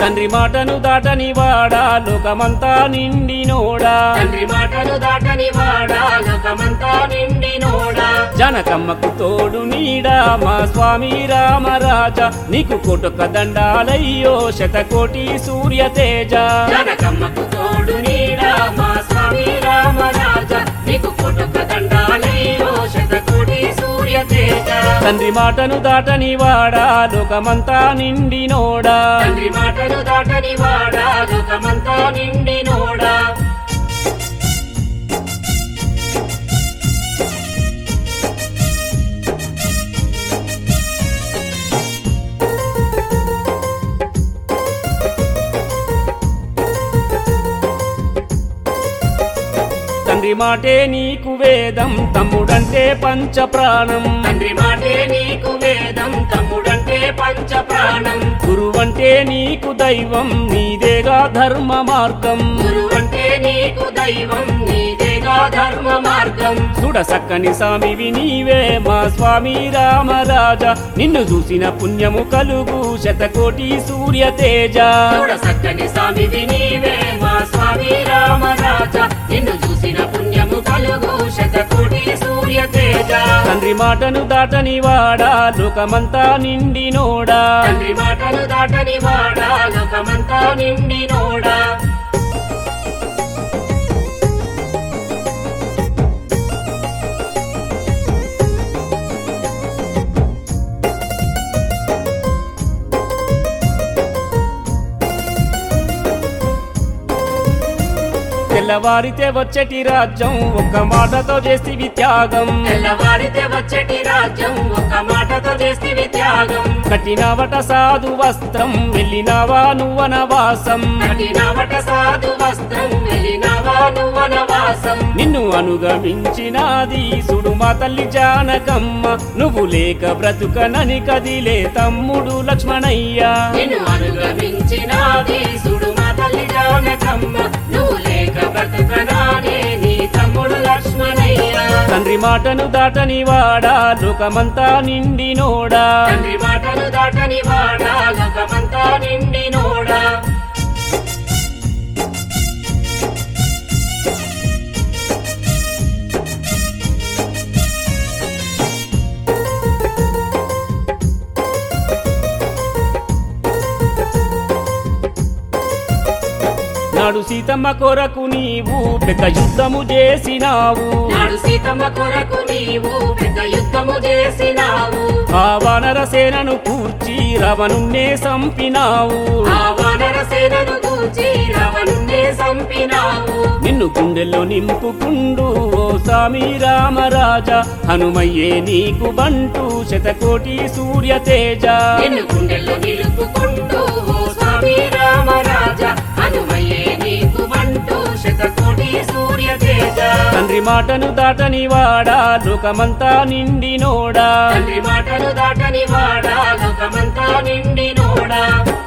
తండ్రి మాటను దాటని వాడా లోకమంతా నిండినోడా తండ్రి మాటలు దాటని వాడా లోకమంతా నిండి నోడా జనకమ్మకు తోడు నీడా మా స్వామి రామరాజా నీకు కోటొక్క దండాలయ్యో శతకోటి సూర్య తేజ జనకమ్మకు తోడు నీడా మా స్వామి రామరాజ నీకు కొట్టుక దండాలయ్యో శతకోటి సూర్య తేజ తండ్రి మాటను దాటని వాడా లోకమంతా నిండినోడా తండ్రి మాటలు దాటని వాడా లోకమంతా నిండి నోడా తండ్రి మాటే నీకు వేదం తమ్ముడంటే పంచ ప్రాణం తండ్రి మాటే నీకు వేదం తమ్ముడంటే పంచ ప్రాణం గురువంటే నీకు దైవం నీదేగా ధర్మ మార్గం గురువంటే నీకు దైవం నీదేగా ధర్మ మార్గం చూడ సక్కని స్వామివి నీవే మా స్వామి రామరాజా నిన్ను చూసిన పుణ్యము కలుగు శతకోటి సూర్య తేజ చూడ సక్కని స్వామివి నీవే మా స్వామి రామరాజ నిన్ను చూసిన పుణ్యము కలుగు శతకోటి సూర్య తేజ తండ్రి మాటను దాటని వాడా లోకమంతా నిండినోడా తండ్రి మాటలు దాటని వాడా లోకమంతా నిండి నోడా తెల్లవారితే వచ్చేటి రాజ్యం ఒక్క మాటతో చేసివి త్యాగం తెల్లవారితే వచ్చేటి రాజ్యం ఒక మాటతో చేస్తే త్యాగం కట్టినవట సాధు వస్త్రం వెళ్ళినవా నువ్వనవాసం కఠినవట సాధు వస్త్రం వెళ్ళినవా నువ్వనవాసం నిన్ను అనుగమించినాది సుడు మా తల్లి జానకమ్మ నువ్వు లేక బ్రతుకనని కదిలే తమ్ముడు లక్ష్మణయ్య నిన్ను అనుగమించినాది సుడు మా తల్లి జానకమ్మ నువ్వు లేక బ్రతుకనానే నీ తమ్ముడు లక్ష్మణయ్య తండ్రి మాటను దాటని వాడా లోకమంతా నిండినోడా తండ్రి మాటలు దాటని వాడా లోకమంతా నిండి నోడా నాడు సీతమ్మ కొరకు నీవు పెద్ద యుద్ధము చేసినావు నాడు సీతమ్మ కొరకు నీవు పెద్ద యుద్ధము చేసినావు ఆ వానర సేనను కూర్చి రవణున్నే సంపినావు ఆ వానర సేనను కూచి రావణుణ్ణే సంపినావు నిన్ను గుండెల్లో నింపుకుండు ఓ స్వామి రామరాజా హనుమయ్యే నీకు బంటు శతకోటి సూర్య తేజ నిన్ను గుండెల్లో నిలుపుకుంటూ ఓ స్వామి రామరాజ హనుమయ్యే నీకు మంటూ శతకోటి సూర్య తేజ తండ్రి మాటను దాటని వాడా లోకమంతా నిండినోడా తండ్రి మాటలు దాటని వాడా లోకమంతా నిండి నోడా